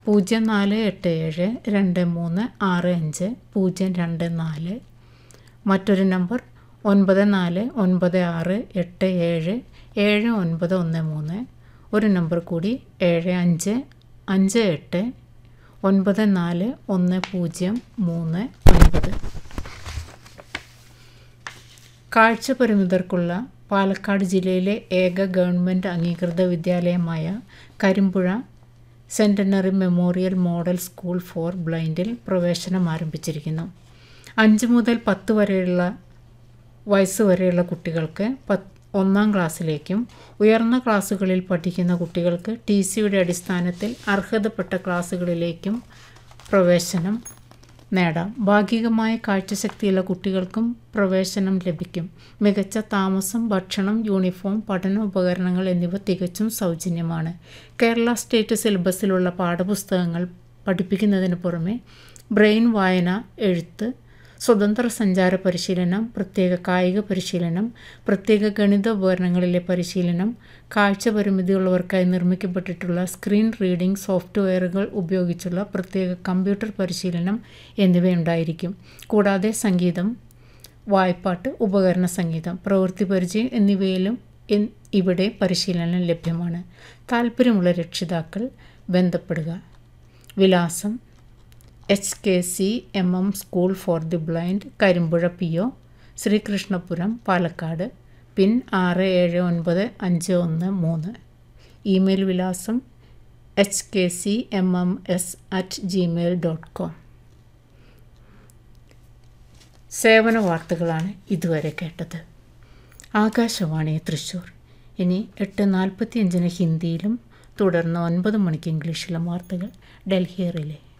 പൂജ്യം നാല് എട്ട് ഏഴ് രണ്ട് മൂന്ന് ആറ് അഞ്ച് പൂജ്യം രണ്ട് നാല് മറ്റൊരു നമ്പർ ഒൻപത് നാല് ഒൻപത് ആറ് എട്ട് ഏഴ് ഏഴ് ഒൻപത് ഒന്ന് മൂന്ന് ഒരു നമ്പർ കൂടി ഏഴ് അഞ്ച് അഞ്ച് എട്ട് ഒൻപത് നാല് ഒന്ന് പൂജ്യം മൂന്ന് ഒൻപത് കാഴ്ച പരിമിതർക്കുള്ള പാലക്കാട് ജില്ലയിലെ ഏക ഗവൺമെൻറ് അംഗീകൃത വിദ്യാലയമായ Karimpuzha centenary memorial model school for ബ്ലൈൻഡിൽ പ്രവേശനം ആരംഭിച്ചിരിക്കുന്നു അഞ്ച് മുതൽ പത്ത് വരെയുള്ള വയസ്സ് വരെയുള്ള കുട്ടികൾക്ക് പത്ത് ഒന്നാം ക്ലാസ്സിലേക്കും ഉയർന്ന ക്ലാസ്സുകളിൽ പഠിക്കുന്ന കുട്ടികൾക്ക് ടി സിയുടെ അടിസ്ഥാനത്തിൽ അർഹതപ്പെട്ട ക്ലാസ്സുകളിലേക്കും പ്രവേശനം നേടാം ഭാഗികമായ കാഴ്ചശക്തിയുള്ള കുട്ടികൾക്കും പ്രവേശനം ലഭിക്കും മികച്ച താമസം ഭക്ഷണം യൂണിഫോം പഠന ഉപകരണങ്ങൾ എന്നിവ തികച്ചും സൗജന്യമാണ് കേരള സ്റ്റേറ്റ് സിലബസിലുള്ള പാഠപുസ്തകങ്ങൾ പഠിപ്പിക്കുന്നതിന് പുറമെ ബ്രെയിൻ വായന എഴുത്ത് സ്വതന്ത്ര സഞ്ചാര പരിശീലനം പ്രത്യേക കായിക പരിശീലനം പ്രത്യേക ഗണിത ഉപകരണങ്ങളിലെ പരിശീലനം കാഴ്ച പരിമിതിയുള്ളവർക്കായി നിർമ്മിക്കപ്പെട്ടിട്ടുള്ള സ്ക്രീൻ റീഡിംഗ് സോഫ്റ്റ്വെയറുകൾ ഉപയോഗിച്ചുള്ള പ്രത്യേക കമ്പ്യൂട്ടർ പരിശീലനം എന്നിവയുണ്ടായിരിക്കും കൂടാതെ സംഗീതം വായ്പാട്ട് ഉപകരണ സംഗീതം പ്രവൃത്തി പരിചയം എന്നിവയിലും ഇവിടെ പരിശീലനം ലഭ്യമാണ് താല്പര്യമുള്ള രക്ഷിതാക്കൾ ബന്ധപ്പെടുക വിലാസം H K C M M school for the blind Karimpuzha P O Sreekrishnapuram Palakkad pin ആറ് ഏഴ് ഒൻപത് അഞ്ച് ഒന്ന് മൂന്ന് ഇമെയിൽ വിലാസം H K C M M S at Gmail dot com സേവന വാർത്തകളാണ് ഇതുവരെ കേട്ടത് ആകാശവാണി തൃശ്ശൂർ ഇനി എട്ട് നാൽപ്പത്തിയഞ്ചിന് ഹിന്ദിയിലും തുടർന്ന് ഒൻപത് മണിക്ക് ഇംഗ്ലീഷിലും വാർത്തകൾ ഡൽഹി റിലേ